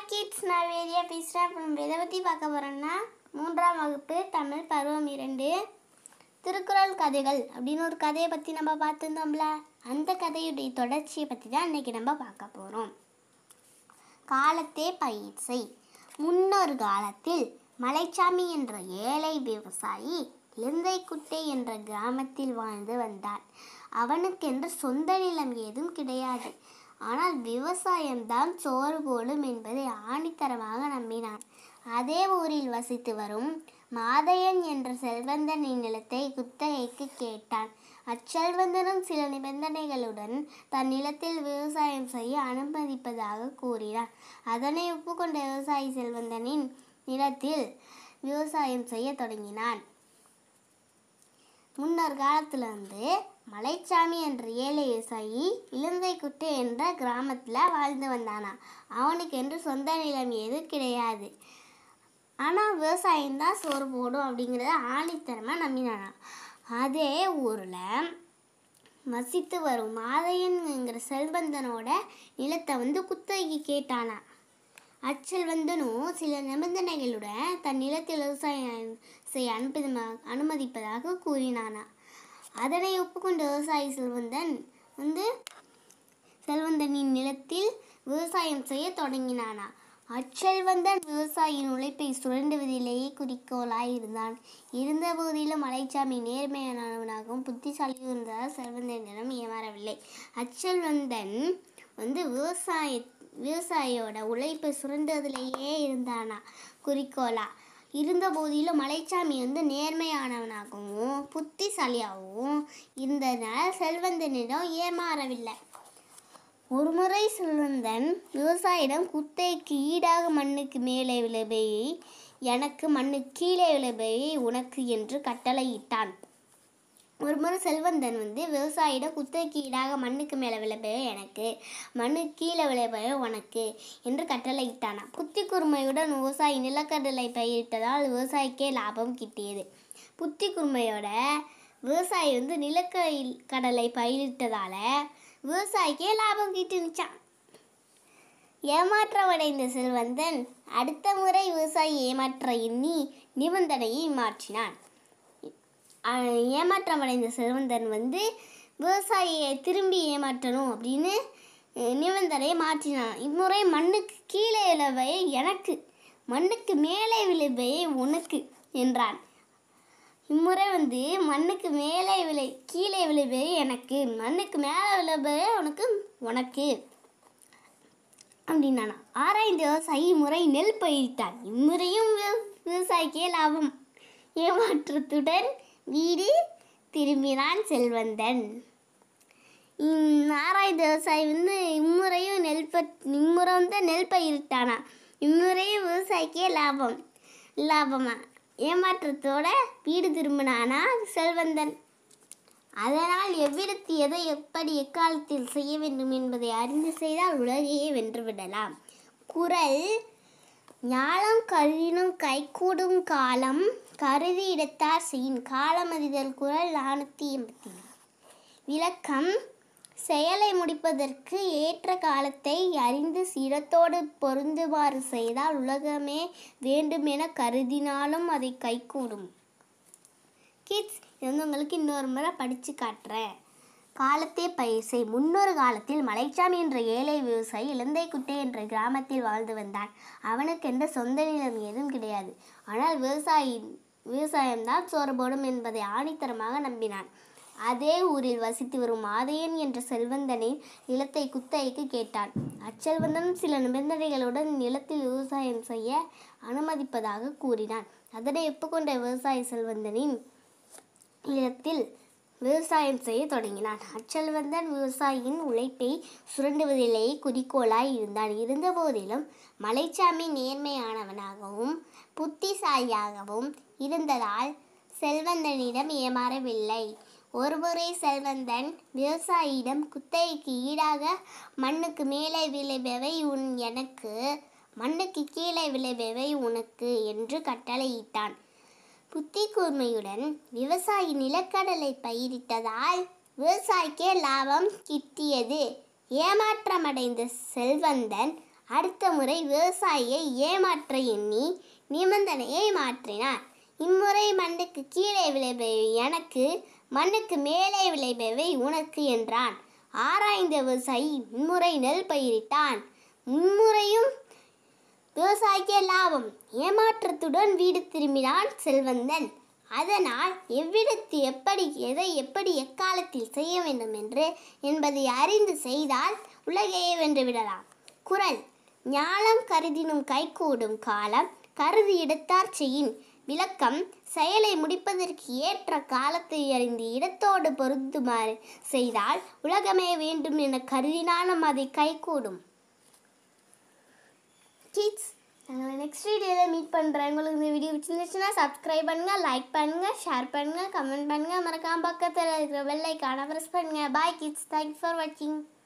kids நான் வேதியா பேசுகிறேன் இப்போ நம்ம எதை பற்றி பார்க்க போகிறோம்னா மூன்றாம் வகுப்பு தமிழ் பருவம் இரண்டு திருக்குறள் கதைகள் அப்படின்னு ஒரு கதையை பற்றி நம்ம பார்த்துருந்தோம்ல அந்த கதையுடைய தொடர்ச்சியை பற்றி தான் இன்னைக்கு நம்ம பார்க்க போகிறோம் காலத்தே பயிர் செய் முன்னொரு காலத்தில் மலைச்சாமி என்ற ஏழை விவசாயி இலந்தைக்குட்டை என்ற கிராமத்தில் வாழ்ந்து வந்தான் அவனுக்கென்று சொந்த நிலம் ஏதும் கிடையாது ஆனால் விவசாயம்தான் சோறு போடும் என்பதை ஆணித்தரமாக நம்பினான் அதே ஊரில் வசித்து வரும் மாதையன் என்ற செல்வந்தனின் நிலத்தை குத்தகைக்கு கேட்டான் அச்செல்வந்தனும் சில நிபந்தனைகளுடன் தன் நிலத்தில் விவசாயம் செய்ய அனுமதிப்பதாக கூறினார் அதனை ஒப்புக்கொண்ட விவசாயி செல்வந்தனின் நிலத்தில் விவசாயம் செய்ய தொடங்கினான் முன்னொரு காலத்துல வந்து மலைச்சாமி என்ற ஏழை விவசாயி இலந்தைக்குட்டை என்ற கிராமத்தில் வாழ்ந்து வந்தானா அவனுக்கு என்று சொந்த நிலம் எதுவும் கிடையாது ஆனால் விவசாயம்தான் சோறு போடும் அப்படிங்கிறத ஆணித்தரமாக நம்பினானா அதே ஊரில் வசித்து வரும் மாதையன்ங்கிற செல்வந்தனோட நிலத்தை வந்து குத்தகைக்கு கேட்டானா அச்செல்வந்தனும் சில நிபந்தனைகளுடன் தன் நிலத்தில் விவசாயம் செய்ய அனுப்பி அனுமதிப்பதாக கூறினானா அதனை ஒப்புக்கொண்ட விவசாயி செல்வந்தன் வந்து செல்வந்தனின் நிலத்தில் விவசாயம் செய்ய தொடங்கினானா அச்செல்வந்தன் விவசாயியின் உழைப்பை சுரண்டுவதிலேயே குறிக்கோளாய் இருந்தான் இருந்த போதிலும் மலைச்சாமி நேர்மையானவனாகவும் புத்திசாலியும் இருந்ததால் செல்வந்தனிடம் ஏமாறவில்லை அச்செல்வந்தன் வந்து விவசாய விவசாயியோட உழைப்பை சுரண்டுவதிலேயே இருந்தானா குறிக்கோளா இருந்த போதிலும் மலைச்சாமி வந்து நேர்மையானவனாகவும் புத்திசாலியாகவும் இருந்ததுனால செல்வந்தனிடம் ஏமாறவில்லை ஒருமுறை செல்வந்தன் விவசாயிடம் குத்தைக்கு ஈடாக மண்ணுக்கு மேலே விளைபையை எனக்கு மண்ணுக்கு கீழே விளைபையை உனக்கு என்று கட்டளையிட்டான் ஒருமுறை செல்வந்தன் வந்து விவசாயிடம் குத்தைக்கு ஈடாக மண்ணுக்கு மேலே விளைபையோ எனக்கு மண்ணுக்கு கீழே விளைபையோ உனக்கு என்று கட்டளையிட்டானா புத்தி குருமையுடன் விவசாயி நிலக்கடலை பயிரிட்டதால் விவசாயிக்கே லாபம் கிட்டியது புத்தி குருமையோட விவசாயி வந்து நிலக்க கடலை பயிரிட்டதால விவசாயிக்கே லாபம் கிட்டுனுச்சான் ஏமாற்றமடைந்த செல்வந்தன் அடுத்த முறை விவசாயி ஏமாற்ற எண்ணி நிபந்தனையை மாற்றினான் அஹ் ஏமாற்றமடைந்த செல்வந்தன் வந்து விவசாயியை திரும்பி ஏமாற்றணும் அப்படின்னு அஹ் நிபந்தனையை மாற்றினான் இம்முறை மண்ணுக்கு கீழே விளைவை எனக்கு மண்ணுக்கு மேலே விளைவை உனக்கு என்றான் இம்முறை வந்து மண்ணுக்கு மேலே விளை கீழே விளைவே எனக்கு மண்ணுக்கு மேலே விளைவே உனக்கு உனக்கு அப்படின்னானா ஆராய்ந்த விவசாயி இம்முறை நெல் பயிரிட்டான் இம்முறையும் விவ- விவசாயிக்கே லாபம் ஏமாற்றத்துடன் வீடு திரும்பினான் செல்வந்தன் இம் ஆராய்ந்த விவசாயி வந்து இம்முறையும் நெல் ப இம்முறை வந்து நெல் பயிரிட்டானா இம்முறையும் விவசாயிக்கே லாபம் லாபமா ஏமாற்றத்தோட வீடு திரும்பினானா செல்வந்தன் அதனால் எவ்விடத்து எதை எப்படி எக்காலத்தில் செய்ய வேண்டும் என்பதை அறிந்து செய்தால் உலகையே வென்றுவிடலாம் குரல் ஞாலம் கழினும் கைகூடும் காலம் கருதி இடத்தார் செய்யும் காலமறிதல் குரல் நானூற்றி எண்பத்தி விளக்கம் செயலை முடிப்பதற்கு ஏற்ற காலத்தை அறிந்து சிரத்தோடு பொருந்துமாறு செய்தால் உலகமே வேண்டுமென கருதினாலும் அதை கைகூடும் கிட்ஸ் இது வந்து உங்களுக்கு இன்னொரு முறை படித்து காட்டுறேன் காலத்தே பயிர் செய் முன்னொரு காலத்தில் மலைச்சாமி என்ற ஏழை விவசாயி இலந்தைக்குட்டை என்ற கிராமத்தில் வாழ்ந்து வந்தான் அவனுக்கு எந்த சொந்த நிலம் ஏதும் கிடையாது ஆனால் விவசாயி விவசாயம்தான் சோறு போடும் என்பதை ஆணித்தரமாக நம்பினான் அதே ஊரில் வசித்து வரும் மாதையன் என்ற செல்வந்தனின் நிலத்தை குத்தகைக்கு கேட்டான் அச்செல்வந்தன் சில நிபந்தனைகளுடன் நிலத்தில் விவசாயம் செய்ய அனுமதிப்பதாக கூறினான் அதனை ஒப்புக்கொண்ட விவசாய செல்வந்தனின் நிலத்தில் விவசாயம் செய்ய தொடங்கினான் அச்செல்வந்தன் விவசாயியின் உழைப்பை சுரண்டுவதிலேயே குறிக்கோளாய் இருந்தான் இருந்தபோதிலும் மலைச்சாமி நேர்மையானவனாகவும் புத்திசாலியாகவும் இருந்ததால் செல்வந்தனிடம் ஏமாறவில்லை ஒருமுறை செல்வந்தன் விவசாயியிடம் குத்தகைக்கு ஈடாக மண்ணுக்கு மேலே விளைபவை உன் எனக்கு மண்ணுக்கு கீழே விளைபவை உனக்கு என்று கட்டளையிட்டான் புத்தி கூர்மையுடன் விவசாயி நிலக்கடலை பயிரிட்டதால் விவசாயிக்கே லாபம் கிட்டியது ஏமாற்றமடைந்த செல்வந்தன் அடுத்த முறை விவசாயியை ஏமாற்ற எண்ணி நிபந்தனையை மாற்றினார் இம்முறை மண்ணுக்கு கீழே விளைபவை எனக்கு மண்ணுக்கு மேலே விளைபவை உனக்கு என்றான் ஆராய்ந்த விவசாயி இம்முறை நெல் பயிரிட்டான் இம்முறையும் விவசாயிக்கே லாபம் ஏமாற்றத்துடன் வீடு திரும்பினான் செல்வந்தன் அதனால் எவ்விடத்து எப்படி எதை எப்படி எக்காலத்தில் செய்ய வேண்டும் என்று என்பதை அறிந்து செய்தால் உலகையே வென்று விடலாம் குரல் ஞாலம் கருதினும் கைகூடும் காலம் கருதி எடுத்தார் செய்யின் விளக்கம் செயலை முடிப்பதற்கு ஏற்ற காலத்தை அறிந்து இடத்தோடு பொருந்துமாறு செய்தால் உலகமே வேண்டும் என கருதினாலும் அதை கைகூடும் கிட்ஸ் நாங்கள் நெக்ஸ்ட் வீடியோவில் மீட் பண்ணுறேன் உங்களுக்கு இந்த வீடியோ பிடிச்சிருந்துச்சுன்னா சப்ஸ்கிரைப் பண்ணுங்கள் லைக் பண்ணுங்கள் ஷேர் பண்ணுங்கள் கமெண்ட் பண்ணுங்கள் மறக்காம பக்கத்தில் இருக்கிற பெல் ஐக்கானை ப்ரெஸ் பண்ணுங்கள் பாய் கிட்ஸ் தேங்க்ஸ் ஃபார் வாட்சிங்